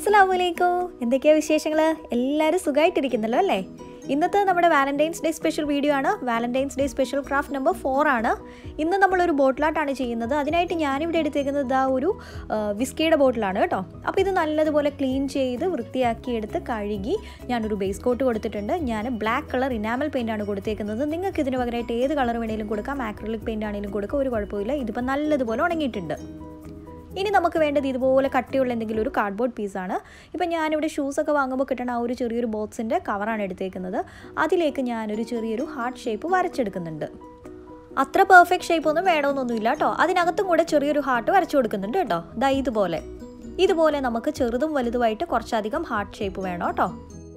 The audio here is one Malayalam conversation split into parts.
അസ്സലാമു അലൈക്കും എന്തൊക്കെയാണ് വിശേഷങ്ങൾ എല്ലാവരും സുഖമായിട്ടിരിക്കുന്നല്ലോ അല്ലേ ഇന്നത്തെ നമ്മുടെ വാലന്റൈൻസ് ഡേ സ്പെഷ്യൽ വീഡിയോ ആണ് Valentine's Day special craft number four ആണ് ഇന്ന് നമ്മളൊരു ബോട്ടിലാട്ടാണ് ചെയ്യുന്നത് അതിനായിട്ട് ഞാനിവിടെ എടുത്തേക്കുന്നത് ഇതാ ഒരു ആ, വിസ്കിയുടെ ബോട്ടിലാണ് കേട്ടോ അപ്പോൾ ഇത് നല്ലതുപോലെ ക്ലീൻ ചെയ്ത് വൃത്തിയാക്കി എടുത്ത് കഴുകി ഞാനൊരു ബേസ് കോട്ട് കൊടുത്തിട്ടുണ്ട് ഞാൻ ബ്ലാക്ക് കളർ ഇനാമൽ പെയിൻ്റ് ആണ് കൊടുത്തേക്കുന്നത് നിങ്ങൾക്ക് ഇതിന് പകരമായിട്ട് ഏത് കളർ വേണമെങ്കിലും കൊടുക്കാം ആക്രിലിക് പെയിൻ്റ് ആണെങ്കിലും കൊടുക്കാം ഒരു കുഴപ്പമില്ല ഇതിപ്പോൾ നല്ലതുപോലെ ഉണങ്ങിയിട്ടുണ്ട് ഇനി നമുക്ക് വേണ്ടത് ഇതുപോലെ കട്ടിയുള്ള എന്തെങ്കിലും ഒരു കാർഡ്ബോർഡ് പീസാണ് ഇപ്പം ഞാനിവിടെ ഷൂസൊക്കെ വാങ്ങുമ്പോൾ കിട്ടണ ആ ഒരു ചെറിയൊരു ബോക്സിൻ്റെ കവറാണ് എടുത്തേക്കുന്നത് അതിലേക്ക് ഞാനൊരു ചെറിയൊരു ഹാർട്ട് ഷേപ്പ് വരച്ചെടുക്കുന്നുണ്ട് അത്ര പെർഫെക്റ്റ് ഷേപ്പ് ഒന്നും വേണമെന്നൊന്നുമില്ല കേട്ടോ അതിനകത്തും കൂടെ ചെറിയൊരു ഹാർട്ട് വരച്ചു കൊടുക്കുന്നുണ്ട് കേട്ടോ ദാ ഇതുപോലെ ഇതുപോലെ നമുക്ക് ചെറുതും വലുതുമായിട്ട് കുറച്ചധികം ഹാർട്ട് ഷേപ്പ് വേണം കേട്ടോ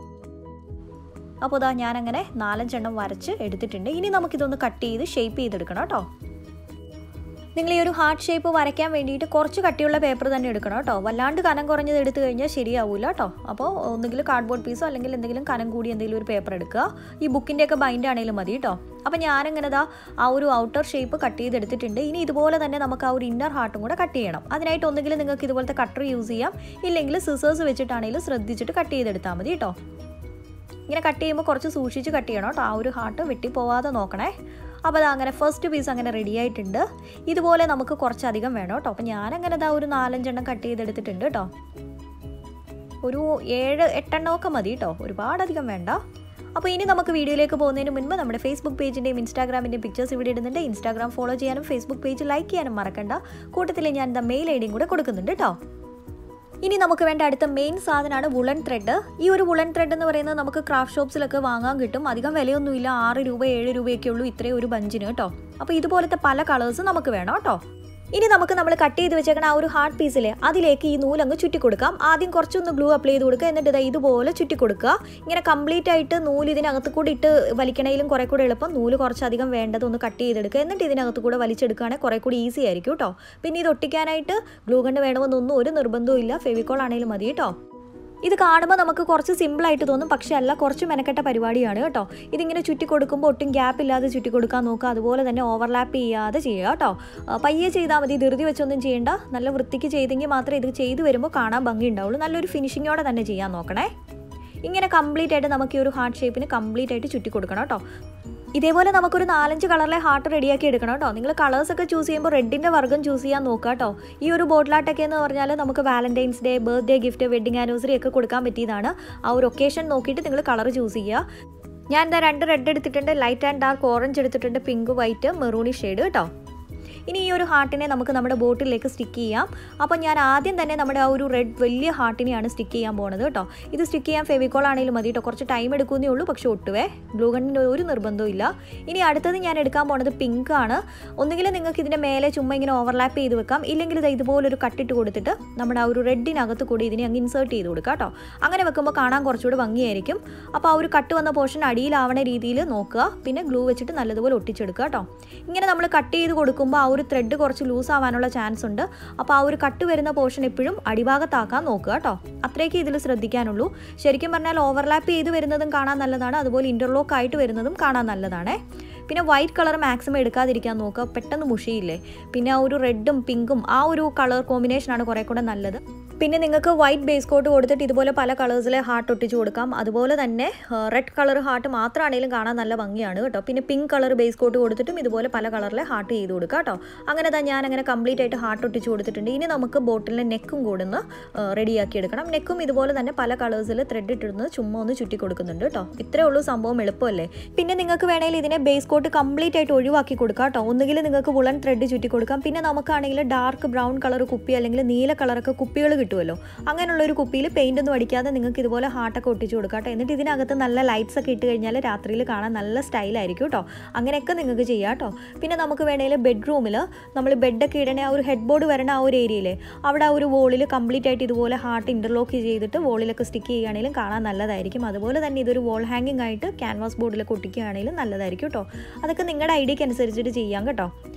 അപ്പോൾ ഇതാ ഞാനങ്ങനെ നാലഞ്ചെണ്ണം വരച്ച് എടുത്തിട്ടുണ്ട് ഇനി നമുക്കിതൊന്ന് കട്ട് ചെയ്ത് ഷേപ്പ് ചെയ്തെടുക്കണം കേട്ടോ നിങ്ങൾ ഈ ഒരു ഹാർട്ട് ഷേപ്പ് വരയ്ക്കാൻ വേണ്ടിയിട്ട് കുറച്ച് കട്ടിയുള്ള പേപ്പർ തന്നെ എടുക്കണം കേട്ടോ വല്ലാണ്ട് കനം കുറഞ്ഞത് എടുത്തു കഴിഞ്ഞാൽ ശരിയാവില്ല കേട്ടോ അപ്പോൾ ഒന്നുകിൽ കാർഡ്ബോർഡ് പീസോ അല്ലെങ്കിൽ എന്തെങ്കിലും കനം കൂടി എന്തെങ്കിലും ഒരു പേപ്പർ എടുക്കുക ഈ ബുക്കിൻ്റെയൊക്കെ ബൈൻഡ് ആണെങ്കിലും മതി കേട്ടോ അപ്പോൾ ഞാനിങ്ങനെ ദാ ആ ഒരു ഔട്ടർ ഷേപ്പ് കട്ട് ചെയ്തെടുത്തിട്ടുണ്ട് ഇനി ഇതുപോലെ തന്നെ നമുക്ക് ആ ഒരു ഇന്നർ ഹാർട്ടും കൂടെ കട്ട് ചെയ്യണം അതിനായിട്ട് ഒന്നുകിൽ നിങ്ങൾക്ക് ഇതുപോലത്തെ കട്ടർ യൂസ് ചെയ്യാം ഇല്ലെങ്കിൽ സിസേഴ്സ് വെച്ചിട്ടാണെങ്കിലും ശ്രദ്ധിച്ചിട്ട് കട്ട് ചെയ്തെടുത്താൽ മതി കേട്ടോ ഇങ്ങനെ കട്ട് ചെയ്യുമ്പോൾ കുറച്ച് സൂക്ഷിച്ച് കട്ട് ചെയ്യണം കേട്ടോ ആ ഒരു ഹാർട്ട് വെട്ടിപ്പോവാതെ നോക്കണേ അപ്പോൾ അത് അങ്ങനെ ഫസ്റ്റ് പീസ് അങ്ങനെ റെഡി ആയിട്ടുണ്ട് ഇതുപോലെ നമുക്ക് കുറച്ചധികം വേണം കേട്ടോ അപ്പോൾ ഞാനങ്ങനെ ഇതാ ഒരു നാലഞ്ചെണ്ണം കട്ട് ചെയ്തെടുത്തിട്ടുണ്ട് കേട്ടോ ഒരു ഏഴ് എട്ടെണ്ണമൊക്കെ മതി കേട്ടോ ഒരുപാടധികം വേണ്ട അപ്പോൾ ഇനി നമുക്ക് വീഡിയോയിലേക്ക് പോകുന്നതിന് മുൻപ് നമ്മുടെ ഫേസ്ബുക്ക് പേജിൻ്റെയും ഇൻസ്റ്റാഗ്രാമിൻ്റെയും പിക്ചേഴ്സ് ഇവിടെ ഇടുന്നുണ്ട് ഇൻസ്റ്റാഗ്രാം ഫോളോ ചെയ്യാനും ഫേസ്ബുക്ക് പേജ് ലൈക്ക് ചെയ്യാനും മറക്കണ്ട കൂട്ടത്തിൽ ഞാൻ എന്താ മെയിൽ ഐ ഡിയും കൂടെ കൊടുക്കുന്നുണ്ട് കേട്ടോ ഇനി നമുക്ക് വേണ്ട അടുത്ത മെയിൻ സാധനമാണ് വുളൻ ത്രെഡ് ഈ ഒരു വുളൻ ത്രെഡ് എന്ന് പറയുന്നത് നമുക്ക് ക്രാഫ്റ്റ് ഷോപ്സിലൊക്കെ വാങ്ങാൻ കിട്ടും അധികം വിലയൊന്നുമില്ല ആറ് രൂപ ഏഴ് രൂപയൊക്കെ ഉള്ളൂ ഇത്രയും ഒരു ബഞ്ചിന് കേട്ടോ അപ്പോൾ ഇതുപോലത്തെ പല കളേഴ്സ് നമുക്ക് വേണം കേട്ടോ ഇനി നമുക്ക് നമ്മൾ കട്ട് ചെയ്ത് വെച്ചേക്കണ ആ ഒരു ഹാർട്ട് പീസിലെ അതിലേക്ക് ഈ നൂലങ്ങ് ചുറ്റി കൊടുക്കാം ആദ്യം കുറച്ചൊന്ന് ഗ്ലൂ അപ്ലൈ ചെയ്ത് കൊടുക്കുക എന്നിട്ട് ഇതാ ഇതുപോലെ ചുറ്റി കൊടുക്കുക ഇങ്ങനെ കംപ്ലീറ്റ് ആയിട്ട് നൂല് ഇതിനകത്ത് കൂടി ഇട്ട് വലിക്കണേലും കുറെ കൂടെ എളുപ്പം നൂല് കുറച്ചധികം വേണ്ടത് ഒന്ന് കട്ട് ചെയ്തെടുക്കുക എന്നിട്ട് ഇതിനകത്ത് കൂടെ വലിച്ചെടുക്കുകയാണെങ്കിൽ കുറെ കൂടി ഈസി ആയിരിക്കും കേട്ടോ പിന്നെ ഇത് ഒട്ടിക്കാനായിട്ട് ഗ്ലൂ ഗണ്ട് വേണമെന്നൊന്നും ഒരു നിർബന്ധവും ഇല്ല ഫെവിക്കോൾ ആണെങ്കിലും മതി കേട്ടോ ഇത് കാണുമ്പോൾ നമുക്ക് കുറച്ച് സിമ്പിളായിട്ട് തോന്നും പക്ഷേ അല്ല കുറച്ച് മെനക്കെട്ട പരിപാടിയാണ് കേട്ടോ ഇതിങ്ങനെ ചുറ്റി കൊടുക്കുമ്പോൾ ഒട്ടും ഗ്യാപ്പ് ഇല്ലാതെ ചുറ്റി കൊടുക്കാൻ നോക്കുക അതുപോലെ തന്നെ ഓവർലാപ്പ് ചെയ്യാതെ ചെയ്യുക കേട്ടോ ആ, പയ്യെ ചെയ്താൽ മതി ധൃതി വെച്ചൊന്നും ചെയ്യേണ്ട നല്ല വൃത്തിക്ക് ചെയ്തെങ്കിൽ മാത്രമേ ഇത് ചെയ്തു വരുമ്പോൾ കാണാൻ ഭംഗി ഉണ്ടാവുള്ളൂ നല്ലൊരു ഫിനിഷിങ്ങോടെ തന്നെ ചെയ്യാൻ നോക്കണേ ഇങ്ങനെ കംപ്ലീറ്റ് ആയിട്ട് നമുക്ക് ഈ ഒരു ഹാർട്ട് ഷേപ്പിന് കംപ്ലീറ്റ് ആയിട്ട് ചുറ്റി കൊടുക്കണം കേട്ടോ ഇതേപോലെ നമുക്കൊരു നാലഞ്ച് കളറിലെ ഹാർട്ട് റെഡിയാക്കി എടുക്കണം കേട്ടോ നിങ്ങൾ കളേഴ്സ് ഒക്കെ ചൂസ് ചെയ്യുമ്പോൾ റെഡിൻ്റെ വർഗ്ഗം ചൂസ് ചെയ്യാൻ നോക്കുക കേട്ടോ ഈ ഒരു ബോട്ടിലാട്ടൊക്കെ എന്ന് പറഞ്ഞാൽ നമുക്ക് Valentine's Day birthday gift wedding anniversary ഒക്കെ കൊടുക്കാൻ പറ്റിയതാണ് ആ ഒരു ഒക്കേഷൻ നോക്കിയിട്ട് നിങ്ങൾ കളർ ചൂസ് ചെയ്യുക ഞാൻ എന്താ രണ്ട് റെഡ് എടുത്തിട്ടുണ്ട് ലൈറ്റ് ആൻഡ് ഡാർക്ക് ഓറഞ്ച് എടുത്തിട്ടുണ്ട് പിങ്ക് വൈറ്റ് മെറൂണി ഷെയ്ഡ് കേട്ടോ ഇനി ഈ ഒരു ഹാർട്ടിനെ നമുക്ക് നമ്മുടെ ബോട്ടിലേക്ക് സ്റ്റിക്ക് ചെയ്യാം അപ്പോൾ ഞാൻ ആദ്യം തന്നെ നമ്മുടെ ആ ഒരു റെഡ് വലിയ ഹാർട്ടിനെയാണ് സ്റ്റിക്ക് ചെയ്യാൻ പോകുന്നത് കേട്ടോ ഇത് സ്റ്റിക്ക് ചെയ്യാൻ ഫെവിക്കോൾ ആണെങ്കിലും മതി കേട്ടോ കുറച്ച് ടൈം എടുക്കുന്നേ ഉള്ളൂ പക്ഷേ ഒട്ടുവേ ഗ്ലൂ ഗണ്ണിൻ്റെ ഒരു നിർബന്ധവും ഇല്ല ഇനി അടുത്തത് ഞാൻ എടുക്കാൻ പോകുന്നത് പിങ്ക് ആണ് ഒന്നുകിൽ നിങ്ങൾക്ക് ഇതിൻ്റെ മേലെ ചുമ്മാ ഇങ്ങനെ ഓവർലാപ്പ് ചെയ്ത് വെക്കാം ഇല്ലെങ്കിൽ ഇത് ഇതുപോലൊരു കട്ടിട്ട് കൊടുത്തിട്ട് നമ്മുടെ ആ ഒരു റെഡിനകത്ത് കൂടി ഇതിനെ അങ്ങ് ഇൻസേർട്ട് ചെയ്ത് കൊടുക്കാം കേട്ടോ അങ്ങനെ വെക്കുമ്പോൾ കാണാൻ കുറച്ചുകൂടി ഭംഗിയായിരിക്കും അപ്പോൾ ആ ഒരു കട്ട് വന്ന പോർഷൻ അടിയിലാവണ രീതിയിൽ നോക്കുക പിന്നെ ഗ്ലൂ വെച്ചിട്ട് നല്ലതുപോലെ ഒട്ടിച്ചെടുക്കുക കേട്ടോ ഇങ്ങനെ നമ്മൾ കട്ട് ചെയ്ത് കൊടുക്കുമ്പോൾ ആ ഒരു ത്രെഡ് കുറച്ച് ലൂസ് ആവാനുള്ള ചാൻസ് ഉണ്ട് അപ്പോൾ ആ ഒരു കട്ട് വരുന്ന പോർഷൻ എപ്പോഴും അടിഭാഗത്താക്കാൻ നോക്കുക കേട്ടോ അത്രയൊക്കെ ഇതിൽ ശ്രദ്ധിക്കാനുള്ളൂ ശരിക്കും പറഞ്ഞാൽ ഓവർലാപ്പ് ചെയ്ത് വരുന്നതും കാണാൻ നല്ലതാണ് അതുപോലെ ഇൻ്റർലോക്ക് ആയിട്ട് വരുന്നതും കാണാൻ നല്ലതാണേ പിന്നെ വൈറ്റ് കളർ മാക്സിമം എടുക്കാതിരിക്കാൻ നോക്കുക പെട്ടെന്ന് മുഷിയില്ലേ പിന്നെ ആ ഒരു റെഡും പിങ്കും ആ ഒരു കളർ കോമ്പിനേഷനാണ് കുറേ കൂടെ നല്ലത് പിന്നെ നിങ്ങൾക്ക് വൈറ്റ് ബേസ് കോട്ട് കൊടുത്തിട്ട് ഇതുപോലെ പല കളേഴ്സിലെ ഹാർട്ട് ഒട്ടിച്ച് കൊടുക്കാം അതുപോലെ തന്നെ റെഡ് കളർ ഹാർട്ട് മാത്രമാണെങ്കിലും കാണാൻ നല്ല ഭംഗിയാണ് കേട്ടോ പിന്നെ പിങ്ക് കളർ ബേസ് കോട്ട് കൊടുത്തിട്ടും ഇതുപോലെ പല കളറിലെ ഹാർട്ട് ചെയ്ത് കൊടുക്കുക കേട്ടോ അങ്ങനെ തന്നെ ഞാൻ അങ്ങനെ കംപ്ലീറ്റ് ആയിട്ട് ഹാർട്ട് ഒട്ടിച്ച് കൊടുത്തിട്ടുണ്ട് ഇനി നമുക്ക് ബോട്ടിലിൻ്റെ നെക്കും കൂടെ ഒന്ന് റെഡിയാക്കി എടുക്കണം നെക്കും ഇതുപോലെ തന്നെ പല കളേഴ്സിൽ ത്രെഡ് ഇട്ടിരുന്ന് ചുമ്മാ ഒന്ന് ചുറ്റി കൊടുക്കുന്നുണ്ട് കേട്ടോ ഇത്രേ ഉള്ളൂ സംഭവം എളുപ്പമല്ലേ പിന്നെ നിങ്ങൾക്ക് വേണമെങ്കിൽ ഇതിനെ ബേസ് കോട്ട് കംപ്ലീറ്റ് ആയിട്ട് ഒഴിവാക്കി കൊടുക്കാം കേട്ടോ ഒന്നുകിൽ നിങ്ങൾക്ക് വുളൻ ത്രെഡ് ചുറ്റി കൊടുക്കാം പിന്നെ നമുക്കാണെങ്കിൽ ഡാർക്ക് ബ്രൗൺ കളർ കുപ്പി അല്ലെങ്കിൽ നീല കളറൊക്കെ കുപ്പികൾ കിട്ടുമല്ലോ അങ്ങനെയുള്ള ഒരു കുപ്പിയിൽ പെയിൻ്റ് ഒന്നും അടിക്കാതെ നിങ്ങൾക്ക് ഇതുപോലെ ഹാർട്ടൊക്കെ ഒട്ടിച്ച് കൊടുക്കാം കേട്ടോ എന്നിട്ട് ഇതിനകത്ത് നല്ല ലൈറ്റ്സ് ഒക്കെ ഇട്ട് കഴിഞ്ഞാൽ രാത്രിയിൽ കാണാൻ നല്ല സ്റ്റൈലായിരിക്കും കേട്ടോ അങ്ങനെയൊക്കെ നിങ്ങൾക്ക് ചെയ്യാം കേട്ടോ പിന്നെ നമുക്ക് വേണമെങ്കിൽ ബെഡ്റൂമിൽ നമ്മൾ ബെഡൊക്കെ ഇടണേ ആ ഒരു ഹെഡ് ബോർഡ് വരണ ആ ഒരു ഏരിയയിലെ അവിടെ ആ ഒരു വോളിൽ കംപ്ലീറ്റ് ആയിട്ട് ഇതുപോലെ ഹാർട്ട് ഇൻ്റർലോക്ക് ചെയ്തിട്ട് വോളിലൊക്കെ സ്റ്റിക്ക് ചെയ്യുകയാണെങ്കിലും കാണാൻ നല്ലതായിരിക്കും അതുപോലെ തന്നെ ഇതൊരു വോൾ ഹാങ്ങിങ് ആയിട്ട് ക്യാൻവാസ് ബോർഡിലൊക്കെ ഒട്ടിക്കുകയാണെങ്കിലും നല്ലതായിരിക്കും കേട്ടോ അതൊക്കെ നിങ്ങളുടെ ഐഡിയക്ക് അനുസരിച്ചിട്ട് ചെയ്യാം കേട്ടോ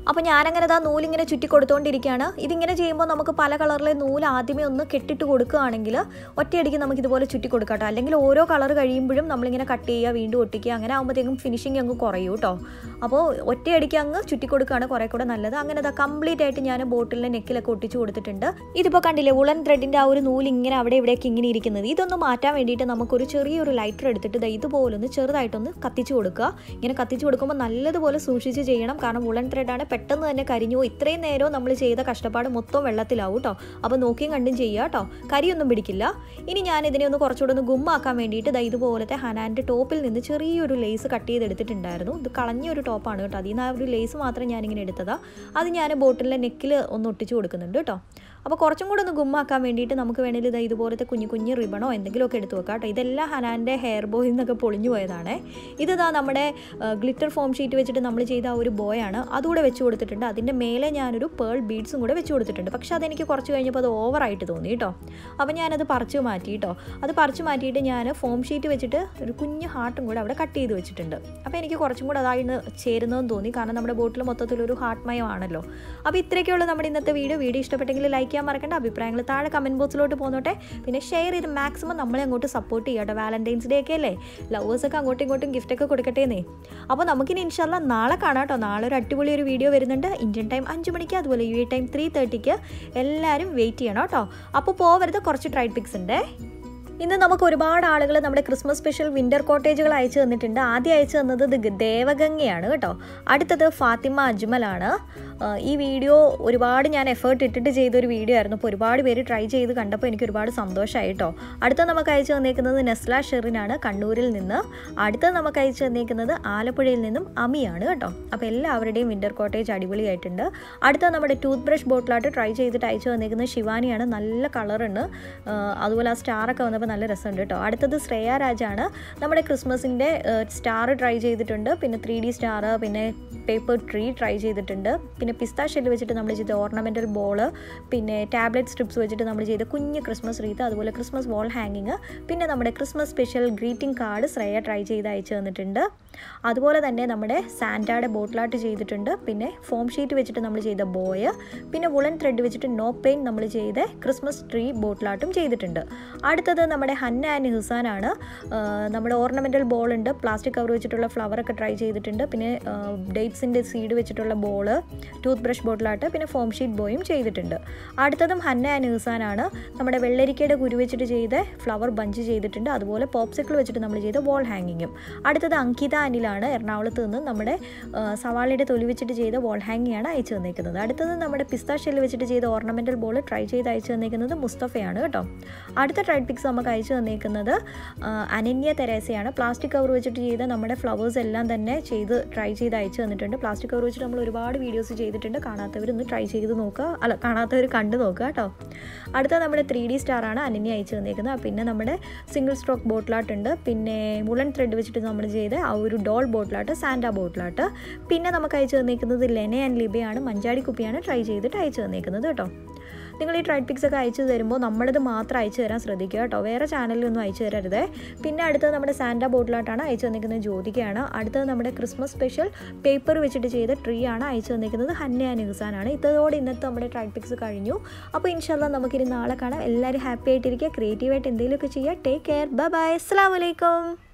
അപ്പോൾ ഞാനങ്ങനെ ഇതാ നൂലിങ്ങനെ ചുറ്റി കൊടുത്തുകൊണ്ടിരിക്കുകയാണ് ഇതിങ്ങനെ ചെയ്യുമ്പോൾ നമുക്ക് പല കളറിലെ നൂല് ആദ്യമേ ഒന്ന് കെട്ടിട്ട് കൊടുക്കുകയാണെങ്കിൽ ഒറ്റയടിക്ക് നമുക്ക് ഇതുപോലെ ചുറ്റി കൊടുക്കാം കേട്ടോ അല്ലെങ്കിൽ ഓരോ കളർ കഴിയുമ്പോഴും നമ്മളിങ്ങനെ കട്ട് ചെയ്യുക വീണ്ടും ഒട്ടിക്കുക അങ്ങനെ ആകുമ്പോഴത്തേക്കും ഫിനിഷിങ് അങ്ങ് കുറയും കേട്ടോ അപ്പോൾ ഒറ്റയടിക്ക് അങ്ങ് ചുറ്റി കൊടുക്കുകയാണ് കുറേ കൂടെ നല്ലത് അങ്ങനെ ഇതാ കംപ്ലീറ്റ് ആയിട്ട് ഞാൻ ബോട്ടിലിൻ്റെ നെക്കിലൊക്കെ ഒട്ടിച്ച് കൊടുത്തിട്ടുണ്ട് ഇതിപ്പോൾ കണ്ടില്ലേ ഉളൻ ത്രെഡിൻ്റെ ആ ഒരു നൂല് ഇങ്ങനെ അവിടെ ഇവിടേക്ക് ഇങ്ങനെ ഇരിക്കുന്നത് ഇതൊന്ന് മാറ്റാൻ വേണ്ടിയിട്ട് നമുക്കൊരു ചെറിയൊരു ലൈറ്റർ എടുത്തിട്ട് ദാ ഇതുപോലൊന്ന് ചെറുതായിട്ടൊന്ന് കത്തിച്ച് കൊടുക്കുക ഇങ്ങനെ കത്തിച്ച് കൊടുക്കുമ്പോൾ നല്ലതുപോലെ സൂക്ഷിച്ച് ചെയ്യണം കാരണം ഉളൻ ത്രെഡാണ് പെട്ടെന്ന് തന്നെ കരിഞ്ഞു പോകും. ഇത്രയും നേരവും നമ്മൾ ചെയ്ത കഷ്ടപ്പാട് മൊത്തം വെള്ളത്തിലാവും കേട്ടോ അപ്പോൾ നോക്കിയും കണ്ടും ചെയ്യുക കേട്ടോ കരിയൊന്നും പിടിക്കില്ല ഇനി ഞാൻ ഇതിനെ ഒന്ന് കുറച്ചുകൂടെ ഒന്ന് ഗുമ്മാക്കാൻ വേണ്ടിയിട്ട് ദാ ഇതുപോലത്തെ ഹനാൻ്റെ ടോപ്പിൽ നിന്ന് ചെറിയൊരു ലേസ് കട്ട് ചെയ്തെടുത്തിട്ടുണ്ടായിരുന്നു ഇത് കളഞ്ഞൊരു ടോപ്പാണ് കേട്ടോ അതിൽ നിന്ന് ആ ഒരു ലേസ് മാത്രം ഞാനിങ്ങനെ എടുത്തതാ അത് ഞാൻ ബോട്ടിലിൻ്റെ നെക്കിൽ ഒന്ന് ഒട്ടിച്ച് കൊടുക്കുന്നുണ്ട് കേട്ടോ അപ്പോൾ കുറച്ചും കൂടെ ഒന്ന് ഗുമ്മാക്കാൻ വേണ്ടിയിട്ട് നമുക്ക് വേണമെങ്കിൽ ഇതാ ഇതുപോലത്തെ കുഞ്ഞു കുഞ്ഞു റിബണോ എന്തെങ്കിലുമൊക്കെ എടുത്ത് വെക്കാം കേട്ടോ ഇതെല്ലാം ഹനാൻ്റെ ഹെയർ ബോയിൽ നിന്നൊക്കെ പൊളിഞ്ഞു പോയതാണേ ഇതാ നമ്മുടെ ഗ്ലിറ്റർ ഫോം ഷീറ്റ് വെച്ചിട്ട് നമ്മൾ ചെയ്ത ആ ഒരു ബോയാണ് അതുകൂടെ വെച്ച് കൊടുത്തിട്ടുണ്ട് അതിൻ്റെ മേലെ ഞാനൊരു പേൾ ബീഡ്സും കൂടെ വെച്ച് കൊടുത്തിട്ടുണ്ട് പക്ഷേ അതെനിക്ക് കുറച്ച് കഴിഞ്ഞപ്പോൾ അത് ഓവറായിട്ട് തോന്നി കേട്ടോ അപ്പോൾ ഞാനത് പറിച്ചു മാറ്റി കേട്ടോ അത് പറിച്ചു മാറ്റിയിട്ട് ഞാൻ ഫോം ഷീറ്റ് വെച്ചിട്ട് ഒരു കുഞ്ഞു ഹാർട്ടും കൂടെ അവിടെ കട്ട് ചെയ്ത് വെച്ചിട്ടുണ്ട് അപ്പോൾ എനിക്ക് കുറച്ചും കൂടെ അതായിട്ട് ചേരുന്നതെന്ന് തോന്നി കാരണം നമ്മുടെ ബോട്ടിൽ മൊത്തത്തിലൊരു ഹാർട്ട് മയമാണല്ലോ അപ്പോൾ ഇത്രയൊക്കെയുള്ള നമ്മുടെ ഇന്നത്തെ വീഡിയോ വീഡിയോ ഇഷ്ടപ്പെട്ടെങ്കിൽ ലൈക്ക് ചെയ്യാൻ മറക്കണ്ട അഭിപ്രായങ്ങൾ താഴെ കമൻറ്റ് ബോക്സിലോട്ട് പോന്നോട്ടെ പിന്നെ ഷെയർ ചെയ്ത് മാക്സിമം നമ്മളെ അങ്ങോട്ട് സപ്പോർട്ട് ചെയ്യാം കേട്ടോ വാലന്റൈൻസ് ഡേ ഒക്കെ അല്ലേ ലവേഴ്സൊക്കെ അങ്ങോട്ടും ഇങ്ങോട്ടും ഗിഫ്റ്റൊക്കെ കൊടുക്കട്ടേന്നേ അപ്പോൾ നമുക്കിനി ഇൻഷാല്ല നാളെ കാണാം കേട്ടോ നാളെ ഒരു അടിപൊളി ഒരു വീഡിയോ വരുന്നുണ്ട് ഇന്ത്യൻ ടൈം അഞ്ച് മണിക്ക് അതുപോലെ യു എ ടൈം ത്രീ തേർട്ടിക്ക് എല്ലാവരും വെയിറ്റ് ചെയ്യണം കേട്ടോ അപ്പോൾ പോവരുത് കുറച്ച് ട്രൈഡ് പിക്സ് ഉണ്ടേ ഇന്ന് നമുക്ക് ഒരുപാട് ആളുകൾ നമ്മുടെ ക്രിസ്മസ് സ്പെഷ്യൽ വിൻ്റർ കോട്ടേജുകൾ അയച്ചു തന്നിട്ടുണ്ട് ആദ്യം അയച്ചു തന്നത് ഇത് ദേവഗംഗയാണ് കേട്ടോ അടുത്തത് ഫാത്തിമ അജ്മലാണ് ആ, ഈ വീഡിയോ ഒരുപാട് ഞാൻ എഫേർട്ട് ഇട്ടിട്ട് ചെയ്തൊരു വീഡിയോ ആയിരുന്നു അപ്പോൾ ഒരുപാട് പേര് ട്രൈ ചെയ്ത് കണ്ടപ്പോൾ എനിക്ക് ഒരുപാട് സന്തോഷമായി കേട്ടോ അടുത്ത നമുക്ക് അയച്ചു തന്നേക്കുന്നത് നെസ്ല ഷെറിനാണ് കണ്ണൂരിൽ നിന്ന് അടുത്ത നമുക്ക് അയച്ചു തന്നേക്കുന്നത് ആലപ്പുഴയിൽ നിന്നും അമിയാണ് കേട്ടോ അപ്പോൾ എല്ലാവരുടെയും വിൻ്റർ കോട്ടേജ് അടിപൊളിയായിട്ടുണ്ട് അടുത്ത നമ്മുടെ ടൂത്ത് ബ്രഷ് ബോട്ടിലായിട്ട് ട്രൈ ചെയ്തിട്ട് അയച്ചു തന്നേക്കുന്നത് ശിവാനിയാണ് നല്ല കളറുണ്ട് അതുപോലെ ആ സ്റ്റാറൊക്കെ വന്നപ്പോൾ നല്ല രസമുണ്ട് കേട്ടോ അടുത്തത് ശ്രേയ രാജാണ് നമ്മുടെ ക്രിസ്മസിൻ്റെ സ്റ്റാർ ട്രൈ ചെയ്തിട്ടുണ്ട് പിന്നെ ത്രീ ഡി സ്റ്റാർ പിന്നെ പേപ്പർ ട്രീ ട്രൈ ചെയ്തിട്ടുണ്ട് പിന്നെ പിസ്ത ഷെല്ല് വെച്ചിട്ട് നമ്മൾ ചെയ്ത ഓർണമെൻറ്റൽ ബോള് പിന്നെ ടാബ്ലറ്റ് സ്ട്രിപ്സ് വെച്ചിട്ട് നമ്മൾ ചെയ്ത കുഞ്ഞ് ക്രിസ്മസ് റീത്ത് അതുപോലെ ക്രിസ്മസ് വാൾ ഹാങ്ങിങ് പിന്നെ നമ്മുടെ Christmas special greeting card Shreya try ചെയ്ത് അയച്ചു തന്നിട്ടുണ്ട് അതുപോലെ തന്നെ നമ്മുടെ സാൻഡായുടെ ബോട്ടിലാട്ട് ചെയ്തിട്ടുണ്ട് പിന്നെ ഫോം ഷീറ്റ് വെച്ചിട്ട് നമ്മൾ ചെയ്ത ബോയ് പിന്നെ വുളൻ ത്രെഡ് വെച്ചിട്ട് നോ പെയിൻ നമ്മൾ ചെയ്ത ക്രിസ്മസ് ട്രീ ബോട്ടിലാട്ടും ചെയ്തിട്ടുണ്ട് അടുത്തത് നമ്മുടെ ഹന്ന ആൻഡ് ഹിസാനാണ് നമ്മുടെ ഓർണമെൻറ്റൽ ബോൾ ഉണ്ട് പ്ലാസ്റ്റിക് കവർ വെച്ചിട്ടുള്ള ഫ്ലവറൊക്കെ ട്രൈ ചെയ്തിട്ടുണ്ട് പിന്നെ ഡേറ്റ്സിൻ്റെ സീഡ് വെച്ചിട്ടുള്ള ബോള് ടൂത്ത് ബ്രഷ് ബോട്ടിലാട്ട് പിന്നെ ഫോം ഷീറ്റ് ബോയും ചെയ്തിട്ടുണ്ട് അടുത്തതും ഹന്ന ആൻഡ് ഹിസാനാണ് നമ്മുടെ വെള്ളരിക്കയുടെ കുരു വെച്ചിട്ട് ചെയ്ത ഫ്ലവർ ബഞ്ച് ചെയ്തിട്ടുണ്ട് അതുപോലെ പോപ്സിക്കിൾ വെച്ചിട്ട് നമ്മൾ ചെയ്ത വോൾ ഹാങ്ങിങ്ങും അടുത്തത് അങ്കിത അനിലാണ് എറണാകുളത്ത് നിന്ന് നമ്മുടെ ആ, സവാളയുടെ തൊലി വെച്ചിട്ട് ചെയ്ത വോൾ ഹാങ്ങിങ് ആണ് അയച്ചു തന്നേക്കുന്നത് അടുത്തത് നമ്മുടെ പിസ്ത ഷെല്ല് വെച്ചിട്ട് ചെയ്ത ഓർണമെൻറ്റൽ ബോൾ ട്രൈ ചെയ്ത് അയച്ചു തന്നേക്കുന്നത് മുസ്തഫയാണ് കേട്ടോ അടുത്ത ട്രൈഡ് പിക്സ് നമുക്ക് അയച്ചു തന്നേക്കുന്നത് ആ, അനന്യ തെരേസയാണ് പ്ലാസ്റ്റിക് കവർ വെച്ചിട്ട് ചെയ്ത നമ്മുടെ ഫ്ലവേഴ്സ് എല്ലാം തന്നെ ചെയ്ത് ട്രൈ ചെയ്ത് അയച്ചു തന്നിട്ടുണ്ട് പ്ലാസ്റ്റിക് കവർ വെച്ചിട്ട് നമ്മൾ ഒരുപാട് വീഡിയോസ് ചെയ്തിട്ടുണ്ട് കാണാത്തവരൊന്ന് ട്രൈ ചെയ്ത് നോക്കുക അല്ല കാണാത്തവർ കണ്ടു നോക്കുക കേട്ടോ അടുത്ത നമ്മുടെ ത്രീ ഡി സ്റ്റാറാണ് അനന്യ അയച്ചു തന്നേക്കുന്നത് പിന്നെ നമ്മുടെ സിംഗിൾ സ്ട്രോക്ക് ബോട്ടിലാട്ട് ഉണ്ട് പിന്നെ വുളൻ ത്രെഡ് വെച്ചിട്ട് നമ്മൾ ചെയ്ത ആ ഒരു ഡോൾ ബോട്ടിലാട്ട് സാൻഡ ബോട്ടിലാട്ട് പിന്നെ നമുക്ക് അയച്ചു തന്നേക്കുന്നത് ലെന ആൻഡ് ലിബയാണ് മഞ്ചാടി കുപ്പിയാണ് ട്രൈ ചെയ്തിട്ട് അയച്ചു തന്നേക്കുന്നത് കേട്ടോ നിങ്ങൾ ഈ ട്രൈഡ് പിക്സ് ഒക്കെ അയച്ചു തരുമ്പോൾ നമ്മളത് മാത്രം അയച്ചു തരാൻ ശ്രദ്ധിക്കുക കേട്ടോ വേറെ ചാനലിലൊന്നും അയച്ചു തരരുതേ പിന്നെ അടുത്തത് നമ്മുടെ സാൻഡ ബോട്ടിലായിട്ടാണ് അയച്ചു തന്നിരിക്കുന്നത് ജ്യോതികയാണ് അടുത്തത് നമ്മുടെ ക്രിസ്മസ് സ്പെഷ്യൽ പേപ്പർ വെച്ചിട്ട് ചെയ്ത ട്രീ ആണ് അയച്ചു തന്നിരിക്കുന്നത് ഹന്ന ആൻഡ് നിസാനാണ് ഇതോടെ ഇന്നത്തെ നമ്മുടെ ട്രൈഡ് പിക്സ് കഴിഞ്ഞു അപ്പോൾ ഇൻഷാല്ല നമുക്കിനി നാളെ കാണാം എല്ലാവരും ഹാപ്പി ആയിട്ടിരിക്കുക ക്രിയേറ്റീവായിട്ട് എന്തെങ്കിലുമൊക്കെ ചെയ്യുക ടേക്ക് കെയർ ബൈ ബൈ അസ്സാം വലൈക്കും